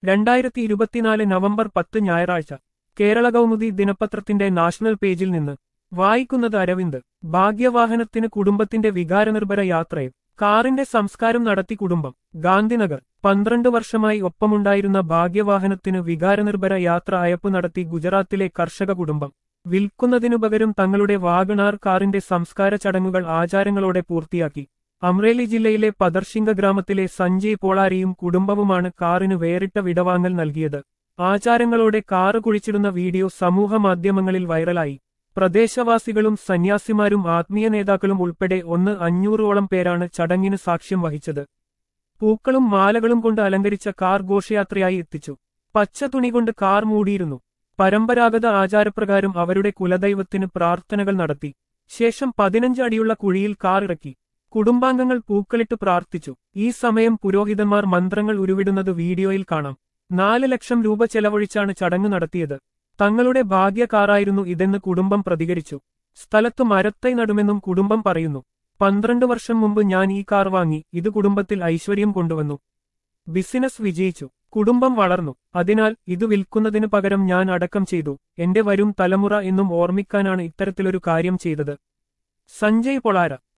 രണ്ടായിരത്തി ഇരുപത്തിനാല് നവംബർ പത്ത് ഞായറാഴ്ച കേരള കൗമുദി ദിനപത്രത്തിന്റെ നാഷണൽ പേജിൽ നിന്ന് വായിക്കുന്നത് അരവിന്ദ് ഭാഗ്യവാഹനത്തിന് കുടുംബത്തിന്റെ വികാരനിർഭര യാത്രയും കാറിന്റെ സംസ്കാരം നടത്തി കുടുംബം ഗാന്ധിനഗർ പന്ത്രണ്ട് വർഷമായി ഒപ്പമുണ്ടായിരുന്ന ഭാഗ്യവാഹനത്തിന് വികാരനിർഭര യാത്ര അയപ്പ് നടത്തി ഗുജറാത്തിലെ കർഷക കുടുംബം വിൽക്കുന്നതിനു പകരം തങ്ങളുടെ വാഗണാർ കാറിന്റെ സംസ്കാര ചടങ്ങുകൾ ആചാരങ്ങളോടെ പൂർത്തിയാക്കി അമ്രേലി ജില്ലയിലെ പദർശിംഗ ഗ്രാമത്തിലെ സഞ്ജയ് പോളാരിയും കുടുംബവുമാണ് കാറിന് വേറിട്ട വിടവാങ്ങൽ നൽകിയത് ആചാരങ്ങളോടെ കാറ് കുഴിച്ചിടുന്ന വീഡിയോ സമൂഹ മാധ്യമങ്ങളിൽ വൈറലായി പ്രദേശവാസികളും സന്യാസിമാരും ആത്മീയ നേതാക്കളും ഉൾപ്പെടെ ഒന്ന് അഞ്ഞൂറോളം പേരാണ് ചടങ്ങിന് സാക്ഷ്യം വഹിച്ചത് പൂക്കളും മാലകളും കൊണ്ട് അലങ്കരിച്ച കാർ ഘോഷയാത്രയായി എത്തിച്ചു പച്ച തുണി കൊണ്ട് കാർ മൂടിയിരുന്നു പരമ്പരാഗത ആചാരപ്രകാരം അവരുടെ കുലദൈവത്തിന് പ്രാർത്ഥനകൾ നടത്തി ശേഷം പതിനഞ്ച് അടിയുള്ള കുഴിയിൽ കാർ ഇറക്കി കുടുംബാംഗങ്ങൾ പൂക്കളിട്ട് പ്രാർത്ഥിച്ചു ഈ സമയം പുരോഹിതന്മാർ മന്ത്രങ്ങൾ ഉരുവിടുന്നത് വീഡിയോയിൽ കാണാം നാല് ലക്ഷം രൂപ ചെലവഴിച്ചാണ് ചടങ്ങ് നടത്തിയത് തങ്ങളുടെ ഭാഗ്യ കാറായിരുന്നു ഇതെന്ന് കുടുംബം പ്രതികരിച്ചു സ്ഥലത്ത് മരത്തൈ നടുമെന്നും കുടുംബം പറയുന്നു പന്ത്രണ്ട് വർഷം മുമ്പ് ഞാൻ ഈ കാർ വാങ്ങി ഇത് കുടുംബത്തിൽ ഐശ്വര്യം കൊണ്ടുവന്നു ബിസിനസ് വിജയിച്ചു കുടുംബം വളർന്നു അതിനാൽ ഇത് വിൽക്കുന്നതിനു പകരം ഞാൻ അടക്കം ചെയ്തു എന്റെ വരും തലമുറ എന്നും ഓർമ്മിക്കാനാണ് ഇത്തരത്തിലൊരു കാര്യം ചെയ്തത് സഞ്ജയ് പൊളാര